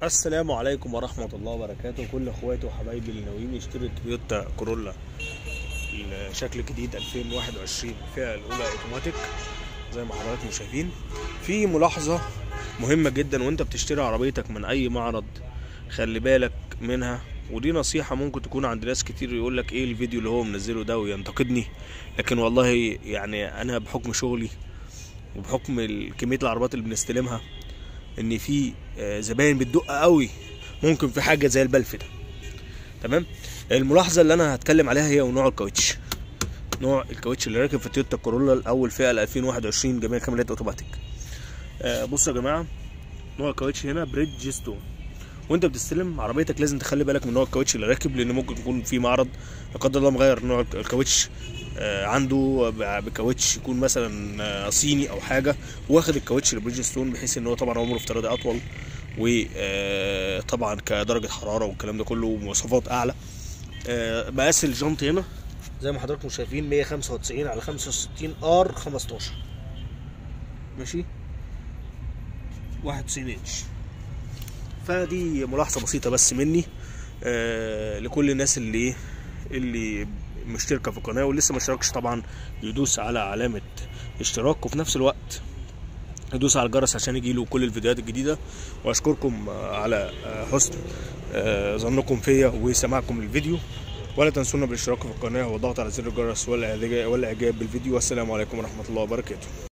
السلام عليكم ورحمة الله وبركاته كل اخواتي وحبايبي اللي ناويين يشتروا تويوتا كورولا الشكل الجديد 2021 الفئة الأولى أوتوماتيك زي ما حضراتكم شايفين في ملاحظة مهمة جدا وانت بتشتري عربيتك من أي معرض خلي بالك منها ودي نصيحة ممكن تكون عند ناس كتير يقول لك ايه الفيديو اللي هو منزله ده وينتقدني لكن والله يعني انا بحكم شغلي وبحكم ال- كمية العربيات اللي بنستلمها ان في آه، زباين بتدق قوي ممكن في حاجه زي البلف ده تمام الملاحظه اللي انا هتكلم عليها هي نوع الكاوتش نوع الكاوتش اللي راكب في تويوتا كورولا الاول فئه ل 2021 جميع كاميرات اوتوماتيك آه بصوا يا جماعه نوع الكاوتش هنا بريدج ستون وانت بتستلم عربيتك لازم تخلي بالك من نوع الكاوتش اللي راكب لان ممكن يكون في معرض لا قدر الله مغير نوع الكاوتش آه، عنده ب- بكاوتش يكون مثلا آه، صيني او حاجه واخد الكاوتش البريدجستون بحيث ان هو طبعا عمره افتراضي اطول وطبعا كدرجه حراره والكلام ده كله ومواصفات اعلى آه، مقاس الجنط هنا زي ما حضراتكم شايفين 195 على 65 ار 15 ماشي 91 انش فدي ملاحظه بسيطه بس مني آه لكل الناس اللي ايه اللي مشتركه في القناه ولسه ما اشتركش طبعا يدوس على علامه اشتراك وفي نفس الوقت يدوس على الجرس عشان يجيله كل الفيديوهات الجديده واشكركم آه، على آه، حسن آه، ظنكم فيا وسماعكم للفيديو ولا تنسونا بالاشتراك في القناه والضغط على زر الجرس والاعجاب والاعجاب بالفيديو والسلام عليكم ورحمه الله وبركاته